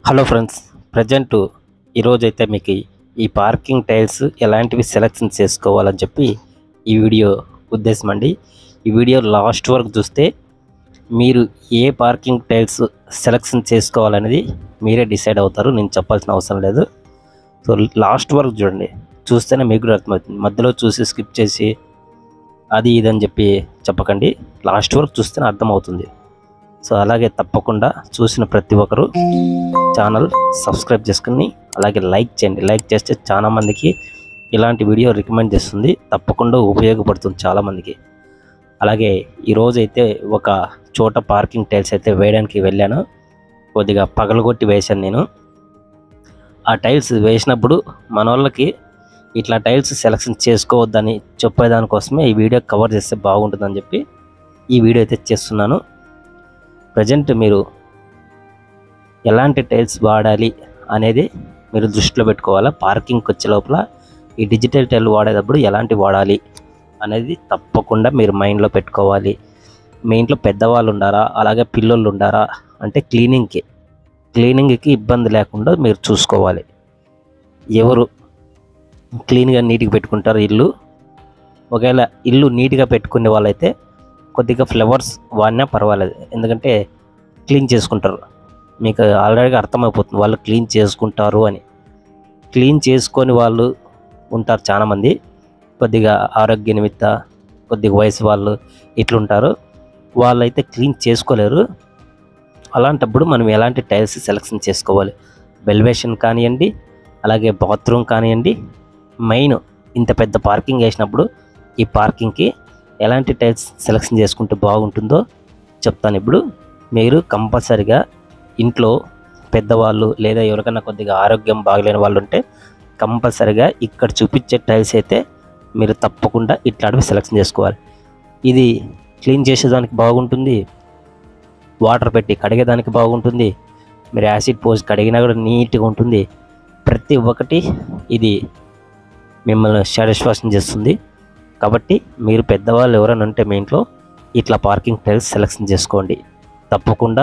hello friends present ఈరోజు అయితే మీకు ఈ పార్కింగ్ టైల్స్ ఎలాంటివి సెలెక్షన్ చేసుకోవాలని చెప్పి ఈ వీడియో ఉద్దేశం అండి ఈ వీడియో లాస్ట్ వరకు చూస్తే మీరు ఏ పార్కింగ్ టైల్స్ సెలెక్షన్ చేసుకోవాలనేది మీరే డిసైడ్ అవుతారు నేను చెప్పాల్సిన అవసరం లేదు సో లాస్ట్ వరకు చూడండి చూస్తేనే మీకు కూడా అర్థమవుతుంది మధ్యలో చూసి స్కిప్ చేసి అది ఇది అని చెప్పి చెప్పకండి లాస్ట్ వరకు చూస్తేనే అర్థమవుతుంది సో అలాగే తప్పకుండా చూసిన ప్రతి ఒక్కరు ఛానల్ సబ్స్క్రైబ్ చేసుకుని అలాగే లైక్ చేయండి లైక్ చేస్తే చాలా మందికి ఇలాంటి వీడియో రికమెండ్ చేస్తుంది తప్పకుండా ఉపయోగపడుతుంది చాలా మందికి అలాగే ఈరోజు అయితే ఒక చోట పార్కింగ్ టైల్స్ అయితే వేయడానికి వెళ్ళాను కొద్దిగా పగలగొట్టి వేశాను నేను ఆ టైల్స్ వేసినప్పుడు మన వాళ్ళకి ఇట్లా టైల్స్ సెలెక్షన్ చేసుకోవద్దని చెప్పేదానికోసమే ఈ వీడియో కవర్ చేస్తే బాగుంటుందని చెప్పి ఈ వీడియో అయితే చేస్తున్నాను ప్రజెంట్ మీరు ఎలాంటి టైల్స్ వాడాలి అనేది మీరు దృష్టిలో పెట్టుకోవాలా పార్కింగ్కి వచ్చే లోపల ఈ డిజిటల్ టైల్ వాడేటప్పుడు ఎలాంటి వాడాలి అనేది తప్పకుండా మీరు మైండ్లో పెట్టుకోవాలి మీ ఇంట్లో పెద్దవాళ్ళు ఉండారా అలాగే పిల్లోళ్ళు ఉండారా అంటే క్లీనింగ్కి క్లీనింగ్కి ఇబ్బంది లేకుండా మీరు చూసుకోవాలి ఎవరు క్లీన్గా నీట్గా పెట్టుకుంటారు ఇల్లు ఒకవేళ ఇల్లు నీట్గా పెట్టుకునే వాళ్ళైతే కొద్దిగా ఫ్లవర్స్ వాడినా పర్వాలేదు ఎందుకంటే క్లీన్ చేసుకుంటారు మీకు ఆల్రెడీగా అర్థమైపోతుంది వాళ్ళు క్లీన్ చేసుకుంటారు అని క్లీన్ చేసుకొని వాళ్ళు ఉంటారు చాలామంది కొద్దిగా ఆరోగ్య నిమిత్త కొద్దిగా వయసు వాళ్ళు ఇట్లుంటారు వాళ్ళైతే క్లీన్ చేసుకోలేరు అలాంటప్పుడు మనం ఎలాంటి టైల్స్ సెలెక్షన్ చేసుకోవాలి వెల్వేషన్ కానివ్వండి అలాగే బాత్రూమ్ కానివ్వండి మెయిన్ ఇంత పెద్ద పార్కింగ్ వేసినప్పుడు ఈ పార్కింగ్కి ఎలాంటి టైల్స్ సెలెక్షన్ చేసుకుంటే బాగుంటుందో చెప్తాను ఇప్పుడు మీరు కంపల్సరిగా ఇంట్లో పెద్దవాళ్ళు లేదా ఎవరికైనా కొద్దిగా ఆరోగ్యం బాగలేని వాళ్ళు ఉంటే కంపల్సరిగా ఇక్కడ చూపించే టైల్స్ అయితే మీరు తప్పకుండా ఇట్లాంటివి సెలెక్షన్ చేసుకోవాలి ఇది క్లీన్ చేసేదానికి బాగుంటుంది వాటర్ పెట్టి కడిగేదానికి బాగుంటుంది మీరు యాసిడ్ పోసి కడిగినా కూడా నీట్గా ఉంటుంది ప్రతి ఒక్కటి ఇది మిమ్మల్ని సాటిస్ఫాక్షన్ చేస్తుంది కాబట్టి మీరు పెద్దవాళ్ళు ఎవరైనా ఉంటే మీ ఇంట్లో ఇట్లా పార్కింగ్ టైల్స్ సెలెక్షన్ చేసుకోండి తప్పకుండా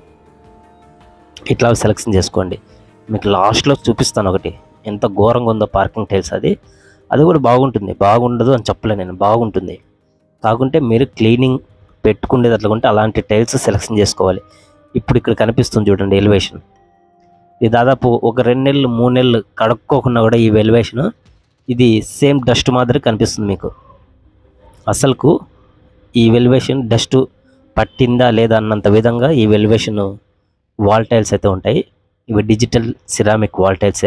ఇట్లా సెలెక్షన్ చేసుకోండి మీకు లాస్ట్లో చూపిస్తాను ఒకటి ఎంత ఘోరంగా ఉందో పార్కింగ్ టైల్స్ అది అది కూడా బాగుంటుంది బాగుండదు అని చెప్పలే నేను బాగుంటుంది కాకుంటే మీరు క్లీనింగ్ పెట్టుకునేది అట్లా ఉంటే అలాంటి టైల్స్ సెలెక్షన్ చేసుకోవాలి ఇప్పుడు ఇక్కడ కనిపిస్తుంది చూడండి ఎలివేషన్ ఇది దాదాపు ఒక రెండు నెలలు మూడు నెలలు కడుక్కోకుండా కూడా ఈ ఎలివేషన్ ఇది సేమ్ డస్ట్ మాదిరి కనిపిస్తుంది మీకు అసలుకు ఈ వెల్వేషన్ డస్ట్ పట్టిందా లేదా అన్నంత విధంగా ఈ వెల్వేషన్ వాల్ టైల్స్ అయితే ఉంటాయి ఇవి డిజిటల్ సిరామిక్ వాల్ టైల్సే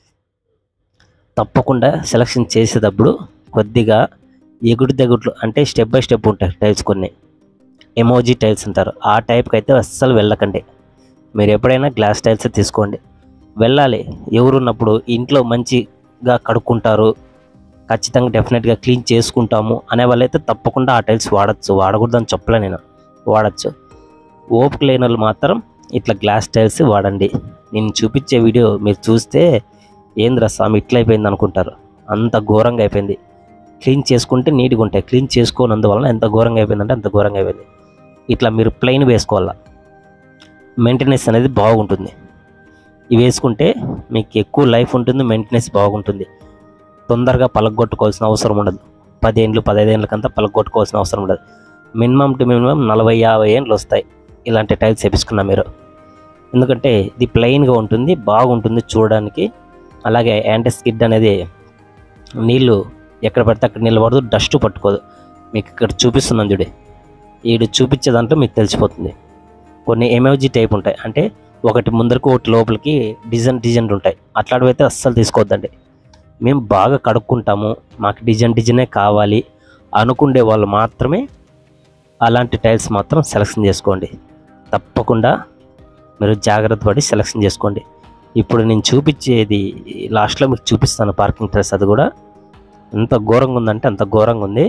తప్పకుండా సెలక్షన్ చేసేటప్పుడు కొద్దిగా ఎగుడు తెగుట్లు అంటే స్టెప్ బై స్టెప్ ఉంటాయి టైల్స్ కొన్ని ఎమోజీ టైల్స్ అంటారు ఆ టైప్కి అయితే అస్సలు వెళ్ళకండి మీరు ఎప్పుడైనా గ్లాస్ టైల్స్ తీసుకోండి వెళ్ళాలి ఎవరున్నప్పుడు ఇంట్లో మంచిగా కడుక్కుంటారు ఖచ్చితంగా డెఫినెట్గా క్లీన్ చేసుకుంటాము అనే వాళ్ళైతే తప్పకుండా ఆ టైల్స్ వాడచ్చు వాడకూడదని చెప్పలే నేను వాడచ్చు ఓపిక లేని వాళ్ళు మాత్రం ఇట్లా గ్లాస్ టైల్స్ వాడండి నేను చూపించే వీడియో మీరు చూస్తే ఏంద్రా స్వామి ఇట్లా అయిపోయింది అనుకుంటారు అంత ఘోరంగా అయిపోయింది క్లీన్ చేసుకుంటే నీట్గా ఉంటాయి క్లీన్ చేసుకోనందువలన ఎంత ఘోరంగా అయిపోయిందంటే అంత ఘోరంగా అయిపోయింది ఇట్లా మీరు ప్లెయిన్ వేసుకోవాలా మెయింటెనెన్స్ అనేది బాగుంటుంది ఇవి వేసుకుంటే మీకు ఎక్కువ లైఫ్ ఉంటుంది మెయింటెనెన్స్ బాగుంటుంది తొందరగా పలగొట్టుకోవాల్సిన అవసరం ఉండదు పదేండ్లు పదహైదేళ్ళకంతా పలగొట్టుకోవాల్సిన అవసరం ఉండదు మినిమం టు మినిమం నలభై యాభై ఏండ్లు వస్తాయి ఇలాంటి టైల్స్ వేపించుకున్నా మీరు ఎందుకంటే ఇది ప్లెయిన్గా ఉంటుంది బాగుంటుంది చూడడానికి అలాగే యాంటీ స్కిడ్ అనేది నీళ్ళు ఎక్కడ పడితే అక్కడ నిలబడదు డస్ట్ పట్టుకోదు మీకు ఇక్కడ చూపిస్తున్నాను చూడి ఈడు చూపించే దాంట్లో మీకు తెలిసిపోతుంది కొన్ని ఎమోజీ టైప్ ఉంటాయి అంటే ఒకటి ముందరకు ఒకటి లోపలికి డిజైన్ డిజైన్ ఉంటాయి అట్లాంటివి అయితే అస్సలు తీసుకోవద్దండి మేము బాగా కడుక్కుంటాము మాకు డిజైన్ డిజైనే కావాలి అనుకుండే వాళ్ళు మాత్రమే అలాంటి టైల్స్ మాత్రం సెలెక్షన్ చేసుకోండి తప్పకుండా మీరు జాగ్రత్త పడి సెలెక్షన్ చేసుకోండి ఇప్పుడు నేను చూపించేది లాస్ట్లో మీకు చూపిస్తాను పార్కింగ్ టైల్స్ అది కూడా ఎంత ఘోరంగా ఉందంటే అంత ఘోరంగా ఉంది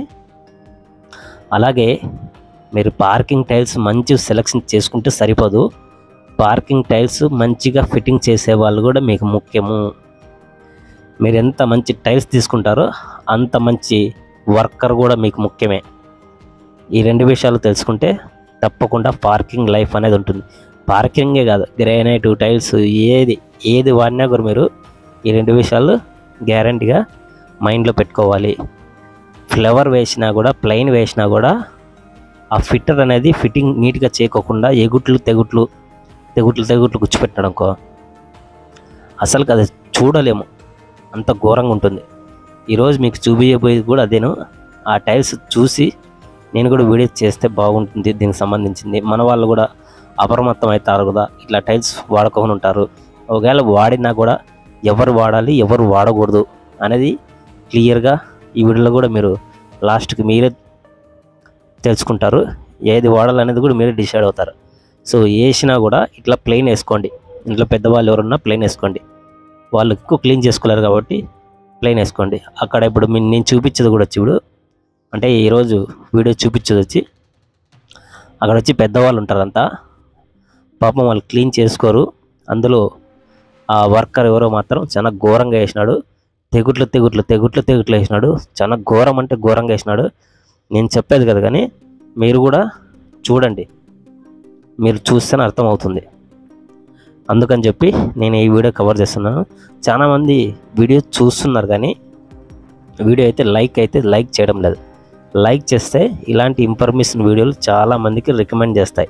అలాగే మీరు పార్కింగ్ టైల్స్ మంచి సెలెక్షన్ చేసుకుంటే సరిపోదు పార్కింగ్ టైల్స్ మంచిగా ఫిట్టింగ్ చేసే వాళ్ళు కూడా మీకు ముఖ్యము మీరు ఎంత మంచి టైల్స్ తీసుకుంటారో అంత మంచి వర్కర్ కూడా మీకు ముఖ్యమే ఈ రెండు విషయాలు తెలుసుకుంటే తప్పకుండా పార్కింగ్ లైఫ్ అనేది ఉంటుంది పార్కింగే కాదు గ్రానైట్ టైల్స్ ఏది ఏది వాడినా కూడా మీరు ఈ రెండు విషయాలు గ్యారంటీగా మైండ్లో పెట్టుకోవాలి ఫ్లవర్ వేసినా కూడా ప్లెయిన్ వేసినా కూడా ఆ ఫిట్టర్ అనేది ఫిట్టింగ్ నీట్గా చేయకోకుండా ఎగుట్లు తెగుట్లు తెగుట్లు తెగుట్లు గుచ్చిపెట్టినాడనుకో అసలు అది చూడలేము అంత ఘోరంగా ఉంటుంది ఈరోజు మీకు చూపించబోయేది కూడా అదేను ఆ టైల్స్ చూసి నేను కూడా వీడియో చేస్తే బాగుంటుంది దీనికి సంబంధించింది మన వాళ్ళు కూడా అప్రమత్తం అవుతారు కదా ఇట్లా టైల్స్ వాడుకొని ఉంటారు ఒకవేళ వాడినా కూడా ఎవరు వాడాలి ఎవరు వాడకూడదు అనేది క్లియర్గా ఈ వీడియోలో కూడా మీరు లాస్ట్కి మీరే తెలుసుకుంటారు ఏది వాడాలనేది కూడా మీరే డిసైడ్ అవుతారు సో వేసినా కూడా ఇట్లా ప్లెయిన్ వేసుకోండి ఇంట్లో పెద్దవాళ్ళు ఎవరున్నా ప్లెయిన్ వేసుకోండి వాళ్ళు ఎక్కువ క్లీన్ చేసుకోలేరు కాబట్టి ప్లెయిన్ వేసుకోండి అక్కడ ఇప్పుడు మీ- నేను చూపించేది కూడా వచ్చి ఇప్పుడు అంటే ఈరోజు వీడియో చూపించేది వచ్చి అక్కడ వచ్చి పెద్దవాళ్ళు ఉంటారంతా పాపం వాళ్ళు క్లీన్ చేసుకోరు అందులో ఆ వర్కర్ ఎవరో మాత్రం చాలా ఘోరంగా వేసినాడు తెగుట్లు తెగుట్లు తెగుట్లు తెగుట్లు వేసినాడు చాలా ఘోరం అంటే ఘోరంగా వేసినాడు నేను చెప్పేది కదా కానీ మీరు కూడా చూడండి మీరు చూస్తేనే అర్థమవుతుంది అందుకని చెప్పి నేను ఈ వీడియో కవర్ చేస్తున్నాను చాలామంది వీడియో చూస్తున్నారు కానీ వీడియో అయితే లైక్ అయితే లైక్ చేయడం లేదు లైక్ చేస్తే ఇలాంటి ఇన్ఫర్మేషన్ వీడియోలు చాలామందికి రికమెండ్ చేస్తాయి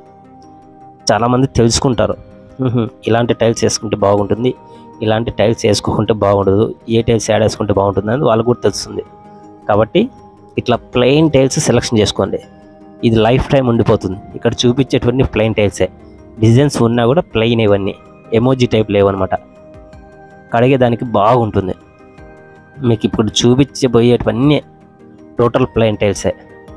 చాలామంది తెలుసుకుంటారు "ఉహుం, ఇలాంటి టైల్స్ వేసుకుంటే బాగుంటుంది ఇలాంటి టైల్స్ వేసుకోకుంటే బాగుండదు ఏ టైల్స్ యాడ్ వేసుకుంటే బాగుంటుంది అని వాళ్ళకు కూడా తెలుస్తుంది కాబట్టి ఇట్లా ప్లెయిన్ టైల్స్ సెలెక్షన్ చేసుకోండి ఇది లైఫ్ టైం ఉండిపోతుంది ఇక్కడ చూపించేటువంటి ప్లెయిన్ టైల్సే డిజైన్స్ ఉన్నా కూడా ప్లెయిన్ ఇవన్నీ ఎమోజీ టైప్ లేవన్నమాట కడిగేదానికి బాగుంటుంది మీకు ఇప్పుడు చూపించబోయేటివన్నీ టోటల్ ప్లెయిన్ టైల్సే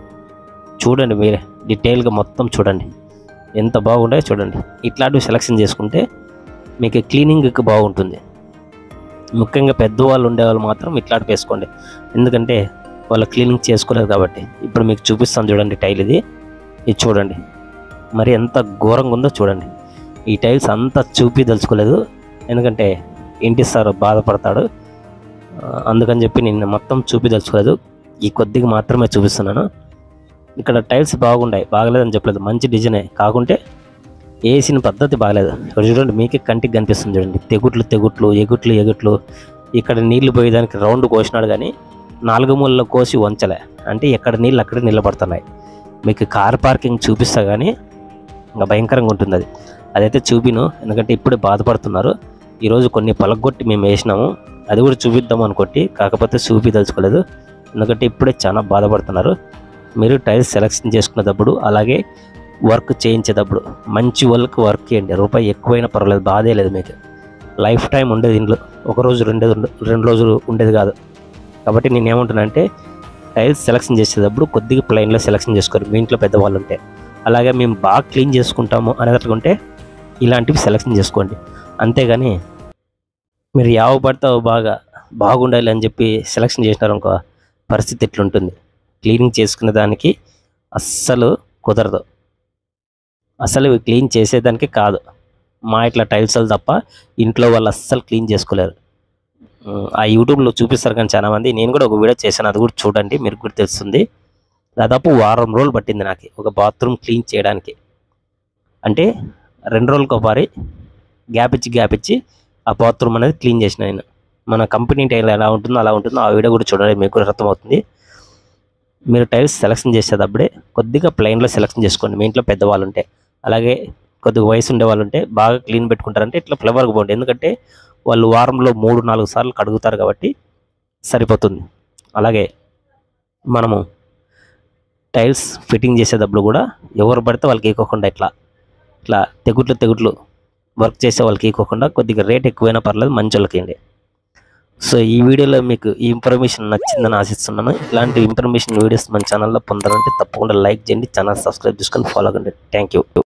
చూడండి మీరే డీటెయిల్గా మొత్తం చూడండి ఎంత బాగుంటాయో చూడండి ఇట్లాంటివి సెలెక్షన్ చేసుకుంటే మీకు క్లీనింగ్కి బాగుంటుంది ముఖ్యంగా పెద్దవాళ్ళు ఉండేవాళ్ళు మాత్రం ఇట్లాంటివి వేసుకోండి ఎందుకంటే వాళ్ళు క్లీనింగ్ చేసుకోలేరు కాబట్టి ఇప్పుడు మీకు చూపిస్తాను చూడండి టైల్ ఇది ఇది చూడండి మరి ఎంత ఘోరంగా ఉందో చూడండి ఈ టైల్స్ అంతా చూపి తెలుసుకోలేదు ఎందుకంటే ఇంటి సార్ బాధపడతాడు ఆ, అందుకని చెప్పి నేను మొత్తం చూపి తెలుసుకోలేదు ఈ కొద్దిగా మాత్రమే చూపిస్తున్నాను ఇక్కడ టైల్స్ బాగున్నాయి బాగలేదని చెప్పలేదు మంచి డిజైనే కాకుంటే వేసిన పద్ధతి బాగలేదు ఇక్కడ చూడండి మీకే కంటికి కనిపిస్తుంది చూడండి తెగుట్లు తెగుట్లు ఎగుట్లు ఎగుట్లు ఇక్కడ నీళ్లు పోయేదానికి రౌండ్ కోసినాడు కానీ నాలుగు మూలలో కోసి వంచలే అంటే ఎక్కడ నీళ్ళు అక్కడే నిలబడుతున్నాయి మీకు కార్ పార్కింగ్ చూపిస్తా కానీ ఇంకా భయంకరంగా ఉంటుంది అది అదైతే చూపిను ఎందుకంటే ఇప్పుడే బాధపడుతున్నారు ఈరోజు కొన్ని పలగొట్టి మేము వేసినాము అది కూడా చూపిద్దాం అనుకోటి కాకపోతే చూపి తెలుసుకోలేదు ఎందుకంటే ఇప్పుడే చాలా బాధపడుతున్నారు మీరు టైల్స్ సెలెక్షన్ చేసుకునేటప్పుడు అలాగే వర్క్ చేయించేటప్పుడు మంచి వాళ్ళకి వర్క్ చేయండి రూపాయి ఎక్కువైనా పర్వాలేదు బాధే లేదు మీకు లైఫ్ టైం ఉండేది ఇంట్లో ఒక రోజు రెండేది ఉండ- రెండు రోజులు ఉండేది కాదు కాబట్టి నేను ఏమంటున్నానంటే టైల్స్ సెలెక్షన్ చేసేటప్పుడు కొద్దిగా ప్లెయిన్లో సెలెక్షన్ చేసుకోరు మీ ఇంట్లో పెద్దవాళ్ళు ఉంటే అలాగే మేము బాగా క్లీన్ చేసుకుంటాము అనేటట్లుంటే ఇలాంటివి సెలెక్షన్ చేసుకోండి అంతేగాని మీరు యావ పడతావు బాగా బాగుండాలి అని చెప్పి సెలెక్షన్ చేసినారనుకో పరిస్థితి ఎట్లుంటుంది క్లీనింగ్ చేసుకునే దానికి అస్సలు కుదరదు అసలు ఇవి క్లీన్ చేసేదానికి కాదు మా ఇట్లా టైల్స్ తప్ప ఇంట్లో వాళ్ళు అస్సలు క్లీన్ చేసుకోలేరు ఉమ్, ఆ యూట్యూబ్లో చూపిస్తారు కానీ చాలా మంది నేను కూడా ఒక వీడియో చేశాను అది కూడా చూడండి మీరు కూడా తెలుస్తుంది దాదాపు వారం రోజులు పట్టింది నాకు ఒక బాత్రూమ్ క్లీన్ చేయడానికి అంటే రెండు రోజులకు ఒకసారి గ్యాప్ ఇచ్చి గ్యాప్ ఇచ్చి ఆ బాత్రూమ్ అనేది క్లీన్ చేసిన నేను మన కంపెనీ టైల్ ఎలా ఉంటుందో అలా ఉంటుందో ఆ వీడియో కూడా చూడండి మీకు కూడా అర్థమవుతుంది మీరు టైల్స్ సెలెక్షన్ చేసేటప్పుడే కొద్దిగా ప్లెయిన్లో సెలెక్షన్ చేసుకోండి మీ ఇంట్లో పెద్దవాళ్ళు ఉంటే అలాగే కొద్దిగా వయసు ఉండే వాళ్ళు ఉంటే బాగా క్లీన్ పెట్టుకుంటారంటే ఇట్లా ఫ్లవర్గా పోండి ఎందుకంటే వాళ్ళు వారంలో మూడు నాలుగు సార్లు కడుగుతారు కాబట్టి సరిపోతుంది అలాగే మనము టైల్స్ ఫిట్టింగ్ చేసేటప్పుడు కూడా ఎవరు పడితే వాళ్ళకి ఇవ్వకుండా ఇట్లా ఇట్లా తెగుట్లు తెగుట్లు వర్క్ చేసే వాళ్ళకి ఇవ్వకుండా కొద్దిగా రేట్ ఎక్కువైనా పర్లేదు మంచి వాళ్ళకి ఇవ్వండి సో ఈ వీడియోలో మీకు ఈ ఇన్ఫర్మేషన్ నచ్చిందని ఆశిస్తున్నాను ఇలాంటి ఇన్ఫర్మేషన్ వీడియోస్ మన ఛానల్లో పొందాలంటే తప్పకుండా లైక్ చేయండి ఛానల్ సబ్స్క్రైబ్ చేసుకొని ఫాలో అవ్వండి థ్యాంక్ యూ